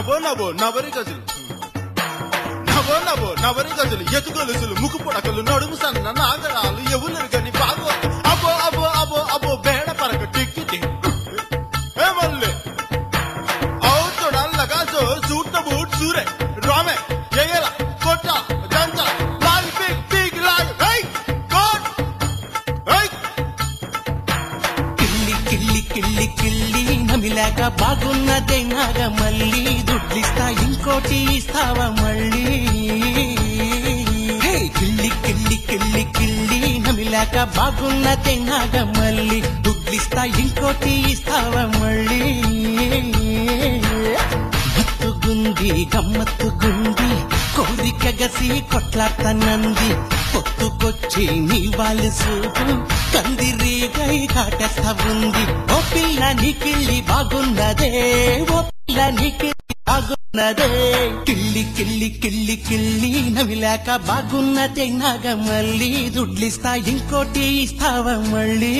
నవో నవో నవరి గజులు నవో నవో నవరి గజులు ఎతుగొలుసులు ముక్కు పొడకలు నడుము సన్న నాగరాలు ఎవరు గని బాగో అబో అబో అబో అబో బేడ పరక టిక్కి టిక్ ఏ మల్లె ఔ నల్లగా సో సూట్ బూట్ సూరే రామే ఎగల కొట్ట జంట లాల్ బిగ్ బిగ్ లాల్ హై కోట్ హై కిల్లి కిల్లి కిల్లి కిల్లి నమిలాక బాగున్నదే నాగ మళ్ళీ దుడ్లిస్తా ఇంకోటి ఇస్తావా మళ్ళీ హే, కిల్లి కిల్లి కిల్లి కిల్లి నమిలాక బాగున్నదే నాగ మళ్ళీ దుడ్లిస్తా ఇంకోటి ఇస్తావా మళ్ళీ మత్తుగుంది గమ్మత్తుగుంది కోరిక గసి కొట్లాడతానంది పొత్తుకొచ్చి నీ వాళ్ళు సూపు కందిరీగై కాటేస్తా ఉంది ఓ పిల్ల నీకిళ్ళి బాగున్నదే ఓ పిల్ల నీకిళ్ళి బాగున్నదే కిల్లి కిల్లి కిల్లి కిల్లి నవిలాక బాగున్నదే నాగ మళ్ళీ దుడ్లిస్తా ఇంకోటి ఇస్తావా మళ్ళీ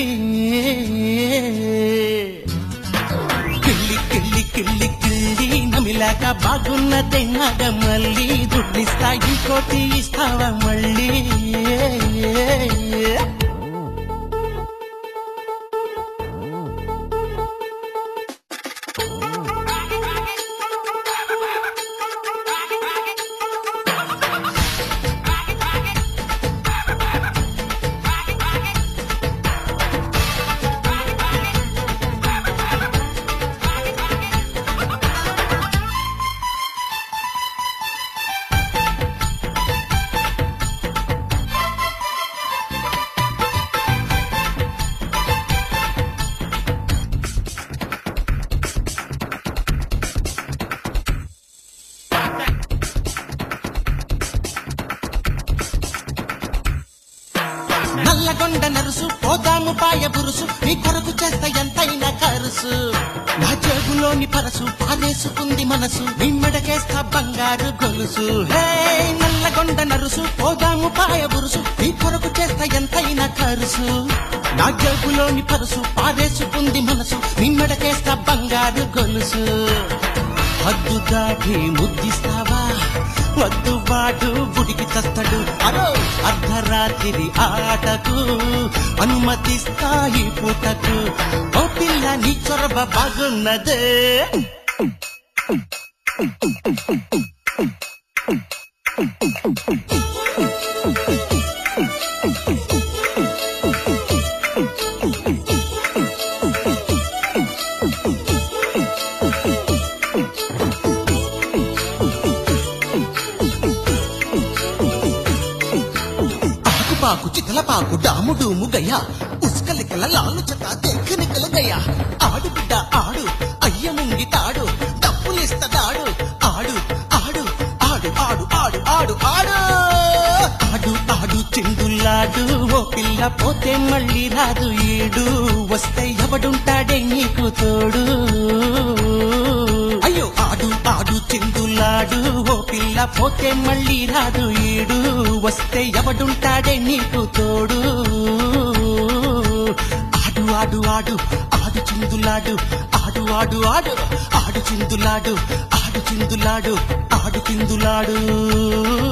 కిల్లి కిల్లి కిల్లి కిల్లి నమిలాక బాగున్నదే నాగ మళ్ళీ దుడ్డిస్తా ఇంకోటి ఇస్తావా మళ్ళీ నల్లగొండ నరుసు పోదాము పాయ బురుసు నీ కొరకు చేస్తా ఎంతైనా కరుసు నా జేబులోని పరసు పారేసుకుంది మనసు నీ మెడకేస్తా బంగారు గొలుసు హే నల్లగొండ నరుసు పోదాము పాయ బురుసు నీ కొరకు చేస్తా ఎంతైనా కరుసు నా జేబులోని పరసు పారేసుకుంది మనసు నీ మెడకేస్తా బంగారు గొలుసు హద్దు దాటి ముద్దిస్తావా వద్దు వాడు బుడికి చస్తాడు అరో అర్ధరాత్రి ఆటకు అనుమతిస్తాయి పూటకు ఓ పిల్ల నీ చొరవ బాగున్నదే ఆకుపాకు చితలపాకు డాము డూము గయ్యా ఉస్కలికల లాలు చట దెక్కనికల గయ్యా ఆడు బిడ్డ ఆడు అయ్య ముంగి తాడు డప్పులిస్తడాడు ఆడు ఆడు ఆడు ఆడు ఆడు ఆడు ఆడు ఆడు ఆడు చెందులాడు ఓ పిల్ల పోతే మళ్ళీ రాదు ఈడు వస్తే ఎవడుంటాడే నీకు తోడు అయ్యో ఆడు ఆడు చెందులాడు ఓ పిల్ల పోతే మళ్ళీ రాదు ఈడు వస్తే ఎవడుంటాడే నీకు తోడు ఆడు ఆడు ఆడు ఆడు చిందులాడు ఆడు ఆడు ఆడు ఆడు చిందులాడు ఆడు చిందులాడు ఆడు చిందులాడు